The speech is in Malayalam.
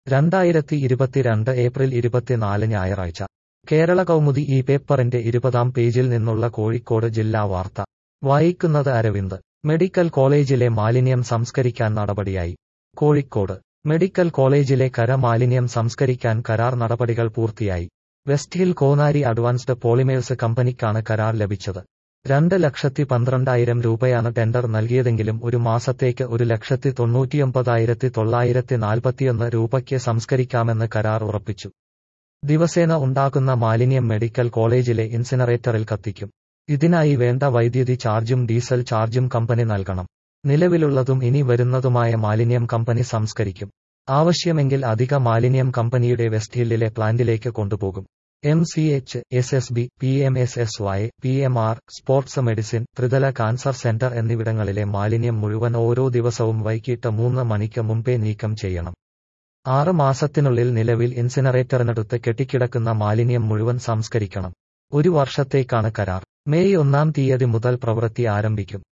രണ്ടായിരത്തി ഇരുപത്തിരണ്ട് ഏപ്രിൽ ഇരുപത്തിനാല് ഞായറാഴ്ച കേരള കൗമുദി ഈ പേപ്പറിന്റെ ഇരുപതാം പേജിൽ നിന്നുള്ള കോഴിക്കോട് ജില്ലാ വാർത്ത വായിക്കുന്നത് അരവിന്ദ് മെഡിക്കൽ കോളേജിലെ മാലിന്യം സംസ്കരിക്കാൻ നടപടിയായി കോഴിക്കോട് മെഡിക്കൽ കോളേജിലെ കര മാലിന്യം സംസ്കരിക്കാൻ കരാർ നടപടികൾ പൂർത്തിയായി വെസ്റ്റ് ഹിൽ കോനാരി അഡ്വാൻസ്ഡ് പോളിമേഴ്സ് കമ്പനിക്കാണ് കരാർ ലഭിച്ചത് രണ്ട് ലക്ഷത്തി പന്ത്രണ്ടായിരം രൂപയാണ് ടെൻഡർ നൽകിയതെങ്കിലും ഒരു മാസത്തേക്ക് ഒരു ലക്ഷത്തി തൊണ്ണൂറ്റിയൊമ്പതായിരത്തി തൊള്ളായിരത്തി നാൽപ്പത്തിയൊന്ന് രൂപയ്ക്ക് സംസ്കരിക്കാമെന്ന് കരാർ ഉറപ്പിച്ചു ദിവസേന ഉണ്ടാക്കുന്ന മാലിന്യം മെഡിക്കൽ കോളേജിലെ ഇൻസിനറേറ്ററിൽ കത്തിക്കും ഇതിനായി വേണ്ട വൈദ്യുതി ചാർജും ഡീസൽ ചാർജും കമ്പനി നൽകണം നിലവിലുള്ളതും ഇനി വരുന്നതുമായ മാലിന്യം കമ്പനി സംസ്കരിക്കും ആവശ്യമെങ്കിൽ അധിക മാലിന്യം കമ്പനിയുടെ വെസ്റ്റ് ഹില്ലിലെ പ്ലാന്റിലേക്ക് കൊണ്ടുപോകും M C H S S B P M S S Y P M R sports medicine ത്രിതല കാൻസർ സെന്റർ എന്നിവിടങ്ങളിലെ മാലിന്യം മുഴുവൻ ഓരോ ദിവസവും വൈകിട്ട് മൂന്ന് മണിക്ക് മുമ്പേ നീക്കം ചെയ്യണം ആറ് മാസത്തിനുള്ളിൽ നിലവിൽ ഇൻസിനറേറ്ററിനടുത്ത് കെട്ടിക്കിടക്കുന്ന മാലിന്യം മുഴുവൻ സംസ്കരിക്കണം ഒരു വർഷത്തേക്കാണ് കരാർ മെയ് ഒന്നാം തീയതി മുതൽ പ്രവൃത്തി ആരംഭിക്കും